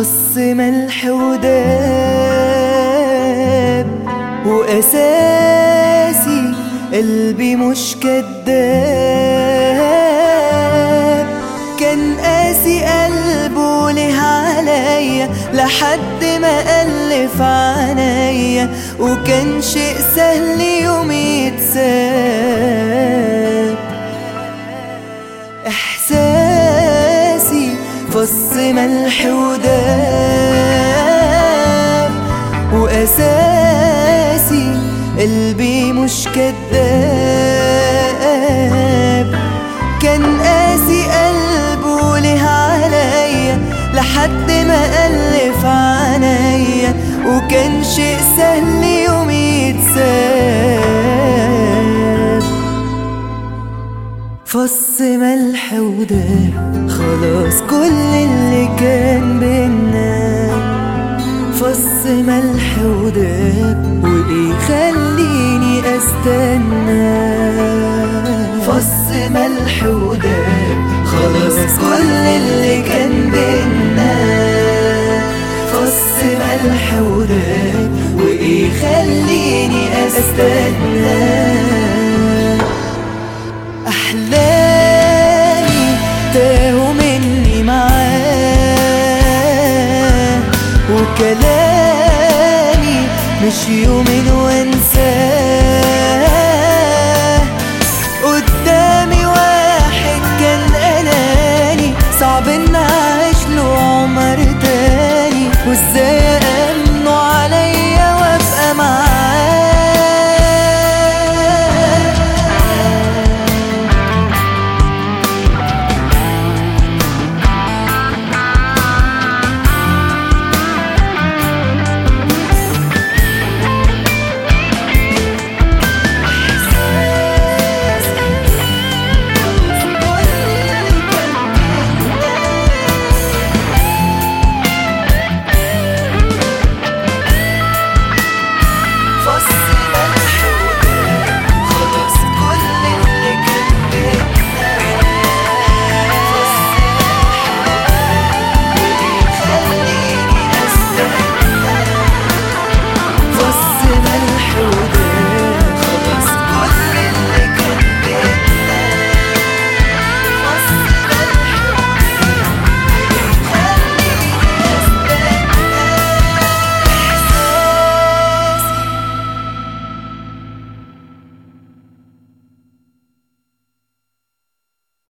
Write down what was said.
فص ملح وداب وأساسي قلبي مش كداب كان قاسي قلبه ليه عليا لحد ما ألف عنيا وكان شيء سهل يوم يتساب إحساسي فص ملح وداب وأساسي قلبي مش كداب كان قاسي قلبه ليه عليا لحد ما ألف عنيا وكان شيء سهل يوم يتساب فص ملح وداب خلاص كل اللي كان بينا فص ملح وداب وايه خليني استنى فص ملح وداب خلاص كل اللي كان بينا فص ملح وداب وايه خليني استنى